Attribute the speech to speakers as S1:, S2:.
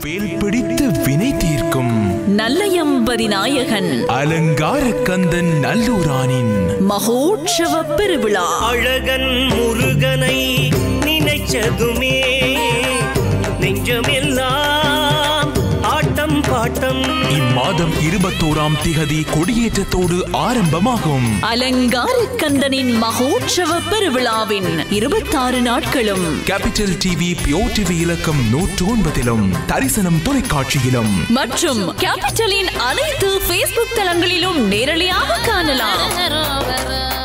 S1: வேல் பிடித்து வினை தீர்க்கும்
S2: நல்லயம்பதி நாயகன்
S1: அலங்கார கந்தன் நல்லூரானின்
S2: மகோற்சவ பெருவிழா
S3: அழகன் முருகனை நினைச்சதுமே நெஞ்சமெல்லாம் ஆட்டம் பாட்டம்
S1: இம்மாதம் இருபத்தோராம் திகதி கொடியேற்றத்தோடு ஆரம்பமாகும்
S2: அலங்கார கந்தனின் மகோற்சவ பெருவிழாவின் இருபத்தாறு நாட்களும்
S1: கேபிட்டல் டிவி பியோ டிவி இலக்கம் நூற்று ஒன்பதிலும் தரிசனம் தொலைக்காட்சியிலும்
S2: மற்றும் கேபிட்டலின் அனைத்து ஃபேஸ்புக் தளங்களிலும் நேரலையாக காணலாம்